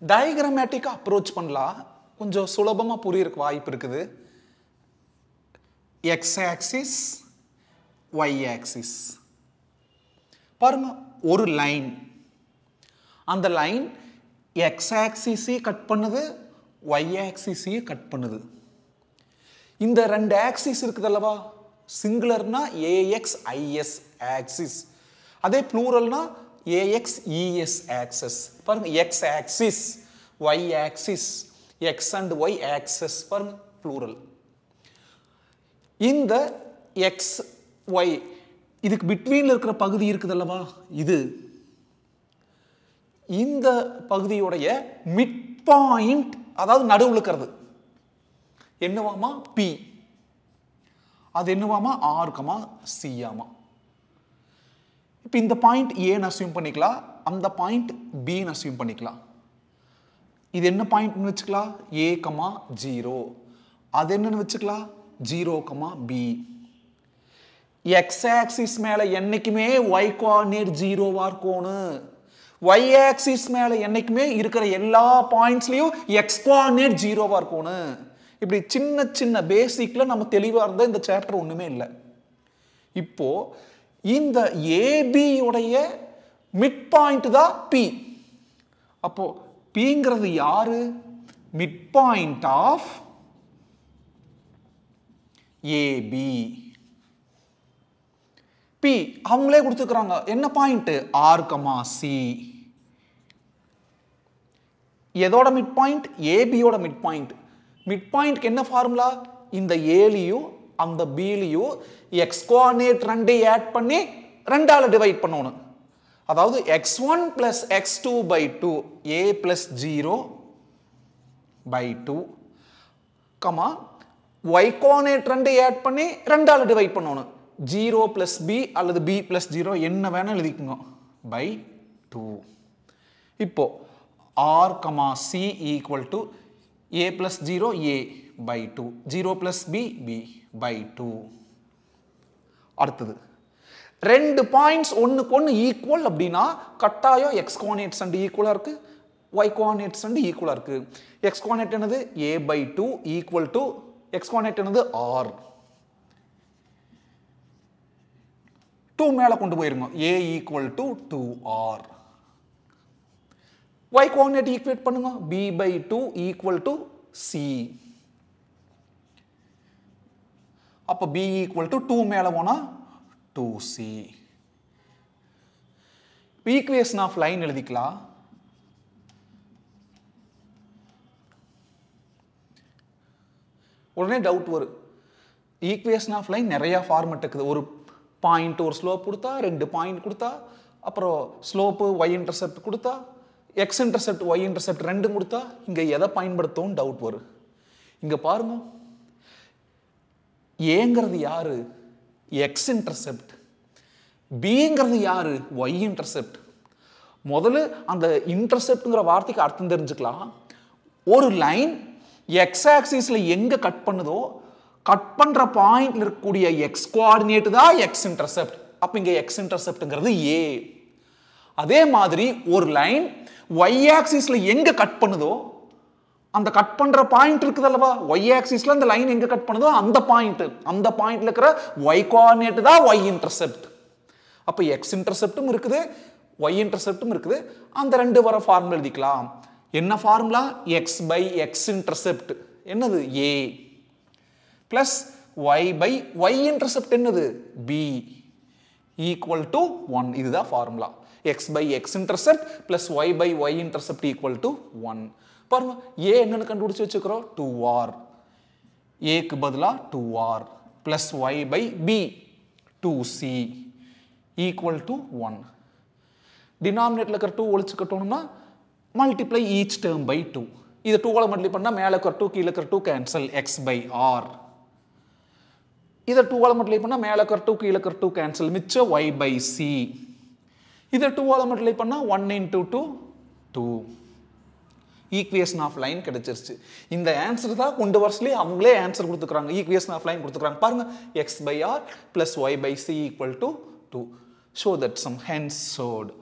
டயக்ராமேட்டிக்காக approach பண்ணலாம் கொஞ்சம் சுலபமாக புரியறதுக்கு வாய்ப்பு இருக்குது எக்ஸ் ஆக்சிஸ் ஒய் ஆக்சிஸ் பாருங்க ஒரு லைன் அந்த லைன் எக்ஸ் ஆக்சிஸையும் கட் பண்ணுது ஒய் ஆக்சிஸையும் கட் பண்ணுது இந்த ரெண்டு ஆக்சிஸ் இருக்குது அல்லவா சிங்குலர்னா ஏஎக்ஸ் ஐஎஸ் ஆக்சிஸ் அதே ப்ளூரல்னா ஏஎக்ஸ் இஎஸ் ஆக்சஸ் பாருங்க X axis Y axis X and Y axes பாருங்க ப்ளூரல் இந்த எக்ஸ் ஒய் இதுக்கு பிட்வீனில் இருக்கிற பகுதி இருக்குது அல்லவா இது இந்த பகுதியுடைய மிட் பாயிண்ட் அதாவது நடுவில் இருக்கிறது என்னவாமா பி அது என்னவாமா ஆர்க்கமா சியாமா இப்போ இந்த பாயிண்ட் ஏன்னு அசியூம் பண்ணிக்கலாம் அந்த பாயிண்ட் பின்னு அசியூம் பண்ணிக்கலாம் இது என்ன பாயிண்ட்னு வச்சுக்கலாம் ஏ கமா ஜீரோ அது என்னன்னு வச்சுக்கலாம் zero comma B X axis மேல என்னைக்குமே ஒய் கோஆர்டினேட் ஜீரோவா இருக்கணும் ஒய் ஆக்சிஸ் மேல என்னைக்குமே இருக்கிற எல்லா பாயிண்ட்ஸ்லயும் எக்ஸ் கோஆர்டினேட் ஜீரோவா இருக்கணும் இப்படி சின்ன சின்ன பேசிக்ல நம்ம தெளிவா இருந்தா இந்த சாப்டர் ஒண்ணுமே இல்லை இப்போ இந்த ஏபி உடைய மிட் பாயிண்ட் தான் பி அப்போ பிங்கிறது யாரு mid point of AB P அவங்களே கொடுத்துக்கிறாங்க என்ன பாயிண்ட் ஆர் கமா சி எதோட மிட் பாயிண்ட் ஏபியோட மிட் பாயிண்ட் மிட் பாயிண்ட்க்கு என்ன ஃபார்முலா இந்த ஏலியும் அந்த பிலியும் எக்ஸ் கோஆர்டினேட் ரெண்டையும் ஆட் பண்ணி ரெண்டால டிவைட் பண்ணணும் அதாவது X one plus X two by two A plus zero by two comma Y coordinate ரெண்டையும் ஆட் பண்ணி ரெண்டால டிவைட் பண்ணணும் ஜீரோ பிளஸ் பி அல்லது பி பிளஸ் ஜீரோ என்ன வேணால் எழுதிக்கோங்க பை டூ இப்போ R comma C equal to A plus zero A by two zero plus B B by two அடுத்தது ரெண்டு பாயிண்ட்ஸ் ஒன்றுக்கு ஒன்று ஈக்குவல் அப்படின்னா கட்டாயம் எக்ஸ் கோஆர்டினேட்ஸ் அண்ட் ஈக்குவலாக இருக்கு ஒய் கோஆர்டினேட்ஸ் அண்ட் ஈக்குவலாக இருக்கு எக்ஸ் கோஆர்டினேட் என்னது A by two equal to X coordinate என்னது ஆர் டூ மேலே கொண்டு போயிருங்க A equal to two R Y coordinate equate பண்ணுங்க B by two equal to C அப்போ பி ஈக்குவல் டு டூ மேலே போனால் two C equation of line எழுதிக்கலாம் உடனே டவுட் வரும் ஈக்குவேஷன் ஆஃப் லைன் நிறைய ஃபார்மெட் இருக்குது ஒரு பாயிண்ட் ஒரு ஸ்லோப் கொடுத்தா ரெண்டு பாயிண்ட் கொடுத்தா அப்புறம் ஸ்லோப்பு ஒய் இன்டர்செப்ட் கொடுத்தா எக்ஸ் இன்டர்செப்ட் ஒய் இன்டர்செப்ட் ரெண்டும் கொடுத்தா இங்கே எதை பயன்படுத்தும் டவுட் வரும் இங்கே பாருங்க ஏங்கிறது யாரு எக்ஸ் இன்டர்செப்ட் பிங்கிறது யாரு ஒய் இன்டர்செப்ட் முதல்ல அந்த இன்டர்செப்ட்ங்கிற வார்த்தைக்கு அர்த்தம் தெரிஞ்சுக்கலாம் ஒரு லைன் எக்ஸ் ஆக்சிஸ்ல எங்க கட் பண்ணுதோ கட் பண்ற பாயிண்ட்ல இருக்கக்கூடிய எக்ஸ் கோஆர்டினேட் தான் எக்ஸ் இன்டர்செப்ட் அப்ப இங்க எக்ஸ் இன்டர்செப்ட்ங்கிறது ஏ அதே மாதிரி ஒரு லைன் ஒய் ஆக்சிஸ்ல எங்க கட் பண்ணுதோ அந்த கட் பண்ற பாயிண்ட் இருக்குது அல்லவா ஒய் ஆக்சிஸ்ல அந்த லைன் எங்க கட் பண்ணுதோ அந்த பாயிண்ட் அந்த பாயிண்ட்ல இருக்கிற ஒய் கோஆர்டினேட் தான் ஒய் இன்டர்செப்ட் அப்போ எக்ஸ் இன்டர்செப்டும் இருக்குது ஒய் இன்டர்செப்டும் இருக்குது அந்த ரெண்டு வர ஃபார்முலா எழுதிக்கலாம் என்ன formula X by X intercept என்னது A plus Y by Y intercept என்னது பி ஈக்குவல் டு ஒன் இதுதான் formula X by X intercept plus Y by Y intercept equal to one பாருங்க ஏ என்னன்னு கண்டுபிடிச்சு வச்சுக்கிறோம் டூ ஆர் ஏக்கு பதிலாக two R plus Y by B two C equal to one டினாமினேட்டில் இருக்கிற two ஒழிச்சு கட்டணும்னா multiply each term by two இது டூவால் மல்டிப்ளை பண்ணால் மேலே இருக்கிற டூ கீழே இருக்கிற two cancel X by R இதை டூவால் மல்டிப்ளை பண்ணால் மேலே இருக்கிற டூ கீழே இருக்கிற டூ கேன்சல் மிச்சம் ஒய் பை சி இதை டூவால் மல்டிப்ளை பண்ணால் one into two two equation of line கிடைச்சிருச்சு இந்த ஆன்சர் தான் கொண்டு வருஷத்துலேயே அவங்களே ஆன்சர் கொடுத்துக்கிறாங்க ஈக்குவேஷன் ஆஃப் லைன் கொடுத்துக்கிறாங்க பாருங்க X by R plus Y by C equal to two show that sum hence சோடு